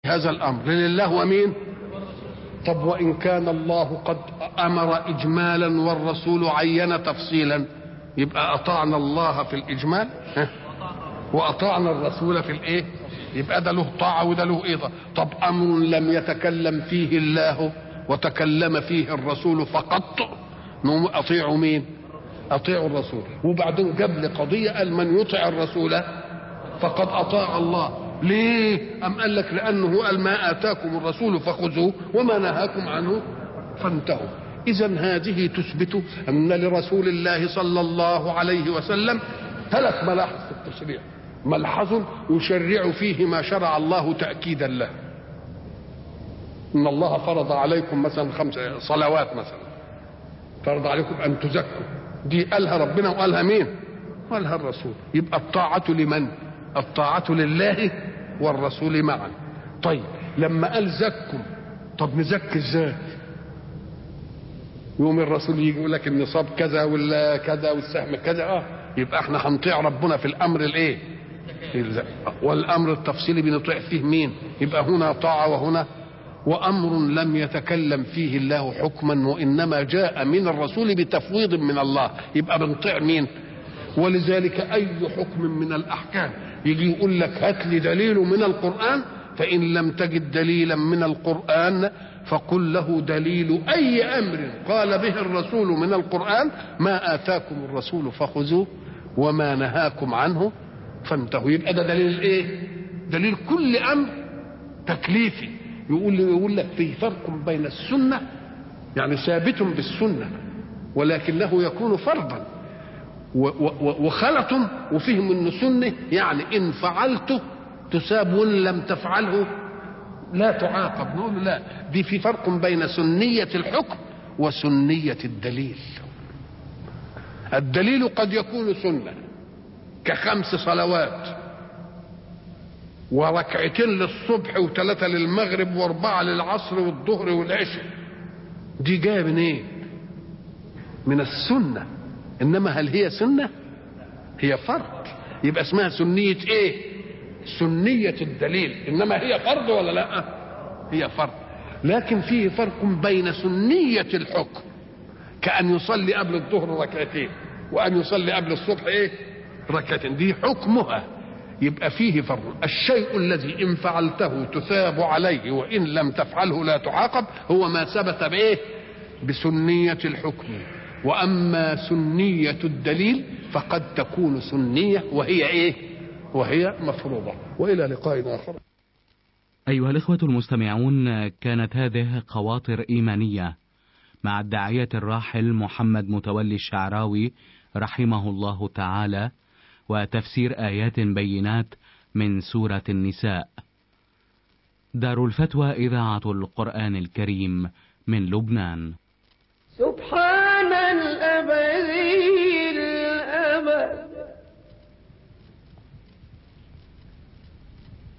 هذا الامر لله ومين طب وان كان الله قد امر اجمالا والرسول عين تفصيلا يبقى اطعنا الله في الاجمال ها؟ واطعنا الرسول في الايه يبقى ده له طاعه وده له ايه طب امر لم يتكلم فيه الله وتكلم فيه الرسول فقط نقوم اطيعوا مين اطيعوا الرسول وبعدين جاب لي قضيه قال من يطع الرسول فقد اطاع الله ليه ام قال لك لانه قال ما اتاكم الرسول فخذوه وما نهاكم عنه فانتهوا اذا هذه تثبت ان لرسول الله صلى الله عليه وسلم ثلاث ملاحظ في التشريع ملحظ يشرع فيه ما شرع الله تاكيدا له ان الله فرض عليكم مثلا خمس صلوات مثلا فرض عليكم ان تزكوا دي قالها ربنا وقالها مين قالها الرسول يبقى الطاعة لمن الطاعة لله والرسول معا طيب لما قال زكوا طب نزكي ازاي يوم الرسول يجي يقول لك النصاب كذا ولا كذا والسهم كذا اه يبقى احنا هنطيع ربنا في الامر الايه والامر التفصيلي بنطيع فيه مين يبقى هنا طاعه وهنا وامر لم يتكلم فيه الله حكما وانما جاء من الرسول بتفويض من الله يبقى بنطيع مين ولذلك اي حكم من الاحكام يجي يقول لك هات لي دليل من القران فان لم تجد دليلا من القران فقل له دليل اي امر قال به الرسول من القران ما اتاكم الرسول فخذوه وما نهاكم عنه فانتهوا يبقى ده دليل ايه دليل كل امر تكليفي يقول يقول لك في فرق بين السنه يعني ثابت بالسنه ولكنه يكون فرضا وخلط وفهم انه سنه يعني ان فعلته تساب وان لم تفعله لا تعاقب نقول لا دي في فرق بين سنيه الحكم وسنيه الدليل الدليل قد يكون سنه كخمس صلوات وركعتين للصبح وثلاثة للمغرب واربعة للعصر والظهر والعشاء دي جاية من ايه من السنة انما هل هي سنة هي فرض يبقى اسمها سنية ايه سنية الدليل انما هي فرض ولا لا هي فرض لكن فيه فرق بين سنية الحكم كأن يصلي قبل الظهر ركعتين وأن يصلي قبل الصبح ايه ركعتين دي حكمها يبقى فيه فرق الشيء الذي ان فعلته تثاب عليه وان لم تفعله لا تعاقب هو ما ثبت بايه بسنيه الحكم واما سنيه الدليل فقد تكون سنيه وهي ايه وهي مفروضه والى لقاء اخر أيها الإخوة المستمعون كانت هذه خواطر إيمانية مع الداعية الراحل محمد متولي الشعراوي رحمه الله تعالى وتفسير آيات بينات من سورة النساء. دار الفتوى إذاعة القرآن الكريم من لبنان. سبحان